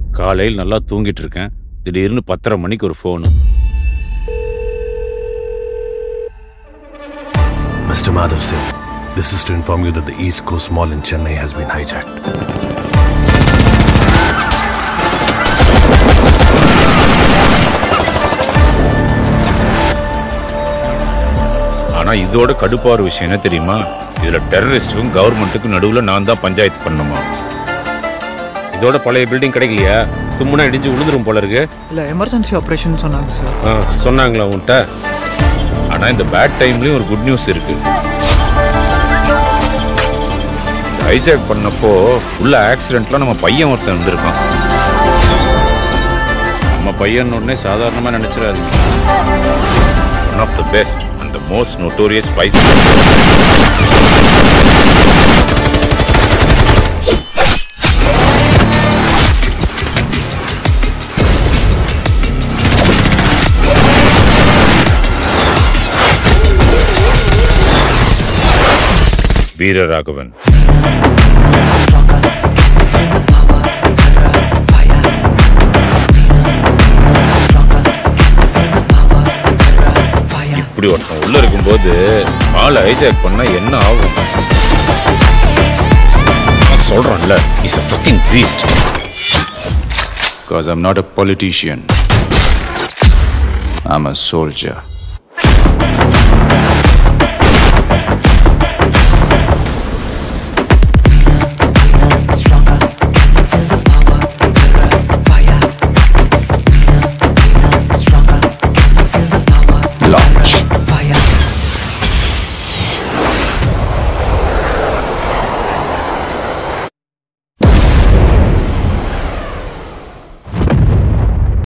காலையில் நல்லா தூங்கிட்டு இருக்கேன் திடீர்னு பத்தரை மணிக்கு ஒரு phone Mr. Madhav Singh, this is to inform you that the East Coast Mall in Chennai has been hijacked. ஆனா இதோட கடுப்பான விஷயம் என்ன தெரியுமா இதுல டெரரிஸ்டுக்கும் கவர்மெண்ட்டுக்கும் நடுவுல நான் தான் பஞ்சாயத்து பண்ணணுமா இதோட பழைய பில்டிங் கிடைக்கலையா தும்முனா இடிஞ்சு விழுந்துரும் போல இருக்கு இல்லை எமர்ஜென்சி ஆப்ரேஷன் சொன்னாங்க சார் ஆ, சொன்னாங்களா உன்கிட்ட ஆனா இந்த பேட் டைம்லயும் ஒரு குட் நியூஸ் இருக்கு ஹைஜாக் பண்ணப்போ உள்ள ஆக்சிடென்ட்ல நம்ம பையன் ஒருத்தன் வந்திருக்கான் நம்ம பையன் உடனே சாதாரணமா நினைச்சிடாதீங்க one of the best and the most notorious spies Veeraraghavan இப்படி ஒருத்தன் உள்ள இருக்கும்போது ஆளை ஹைஜாக் பண்ணா என்ன ஆகும் நான் சொல்றேன்ல is a fucking beast Because I'm not a politician. I'm a soldier.